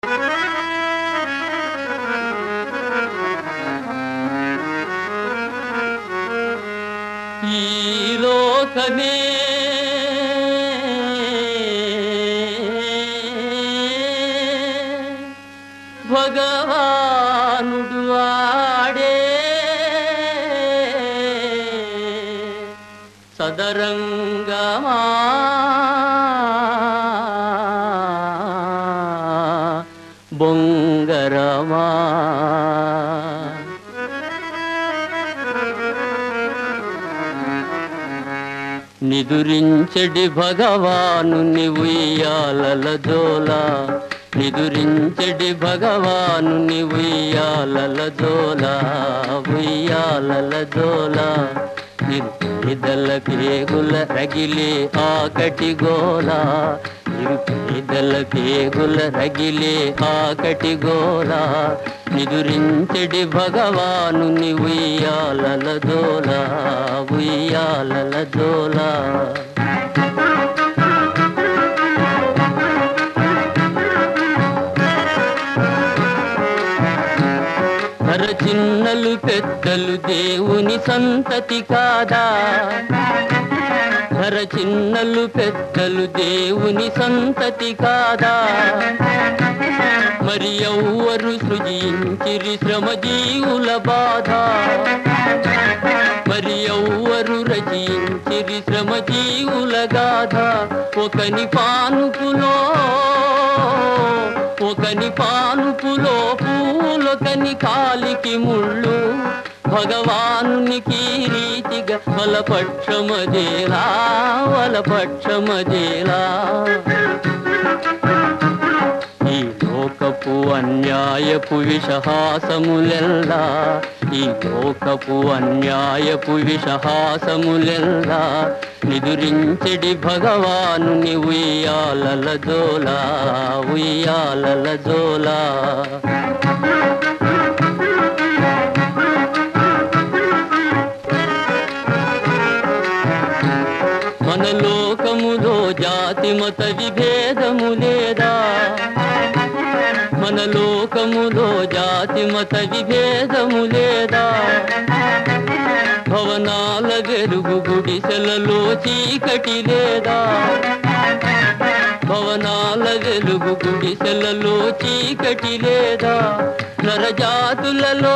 ఈ లోకమే భగవానుడు ఆడే సదరంగమా బొంగరమా నిదురించడి భగవాను ఉయ్యాలల జోల నిదురించడి భగవాను ఉయ్యాలల జోల ఉయ్యాలల జోల నిర్పేదల పేగుల రగిలే ఆకటి గోల నిర్పేదల పేగుల రగిలే ఆకటి గోల నిదురించడి భగవాను ఉయ్యాలల జోల ఉయ్యాలల జోల ధర చిన్నలు పెద్దలు దేవుని సంతతి కాదా ధర చిన్నలు పెద్దలు దేవుని సంతతి కాదా మరి ఎవ్వరు సృజించిరి శ్రమజీవుల బాధ మరి ఎవ్వరు రచించిరి శ్రమజీవుల గాథ ఒకని పానుపులో ఒకని పానుపులో పూలొకని కాలికి ముళ్ళు భగవానునికి రీతిగా వలపక్షమదేలా వలపక్షమదేలా ఈ లోకపు అన్యాయపు విషహాసములెల్లా ఈ లోకపు అన్యాయపు విషహాసములెల్లా నిదురించడి భగవాను ఉయ్యాలల జోలా ఉయ్యాలల జోలా మన లోకములో జాతి మత విభేదము లేదా మన లోకములో జాతి మత విభేదము లేదా భవనాల వెలుగు గుడిసెలలో చీకటి లేదా భవనాల వెలుగు గుడిసెలలో చీకటి లేదా నరజాతులలో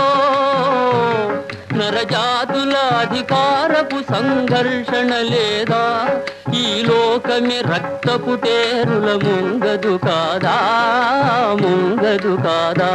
నరజాతుల అధికారపు సంఘర్షణ లేదా ఈ లోకమే రక్తపు టేరుల ముంగదు కాదా ముంగదు కాదా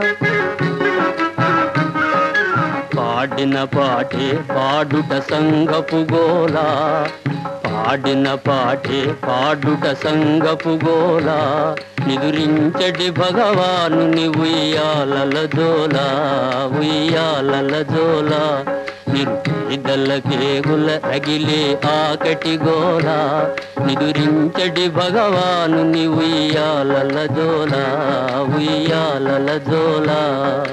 పాడిన పాటే పాడుట సంగపు గోలా పాడిన పాటే పాడుట సంగపు గోలా నిదురించడి భగవాను ఉయ్యాలల జోలా ఉయ్యాలల జోలా నిర్పేదల కేగుల రగిలే ఆకటి గోలా నిదురించడి భగవాను ఉయ్యాలల జోలా ఉయ్యాలల జోలా